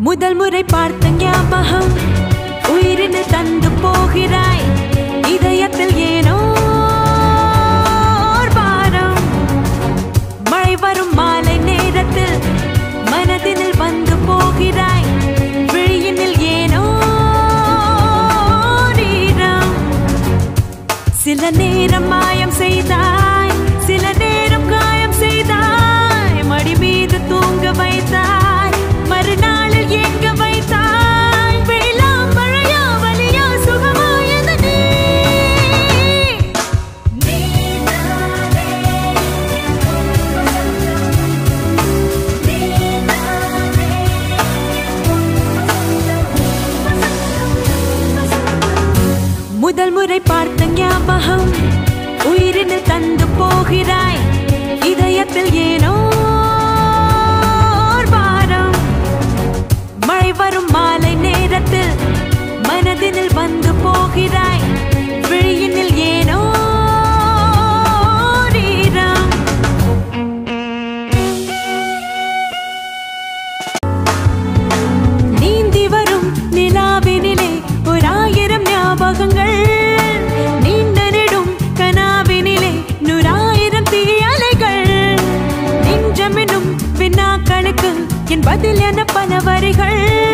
முதல் முறை பார்த்த ஞாபகம் உயிரினு தந்து போகிறாய் இதயத்தில் ஏனோ ஓர் பாரம் மழை வரும் மாலை நேரத்தில் மனதினில் வந்து போகிறாய் விழியினில் ஏனோ ஓர் ஈரம் சில நேரம் மாயம் செய்தாய் சில நேரம் காயம் செய்தாய் மடி மீது தூங்க வைத்தாய் மறுநாளில் ஏங்க வைத்தாய் வெயிலாம் மழையா வலியா சுகமா எது நீ முதல் முறை பார்த்த ஞாபகம் உயிரினு தந்து போகிறாய் இதயத்தில் ஏனோ ஓர் பாரம் மழை வரும் மாலை நேரத்தில் மனதினில் வந்து போகிறாய் விழியினில் ஏனோ ஓர் ஈரம் நீந்தி வரும் நிலாவினிலே ஒரு ஆயிரம் ஞாபகங்கள் நீண்ட நெடும் கனாவினிலே நூறாயிரம் தீயலைகள் நெஞ்சமெனும் வினாக்களுக்கு என் பதில் என பல வரிகள்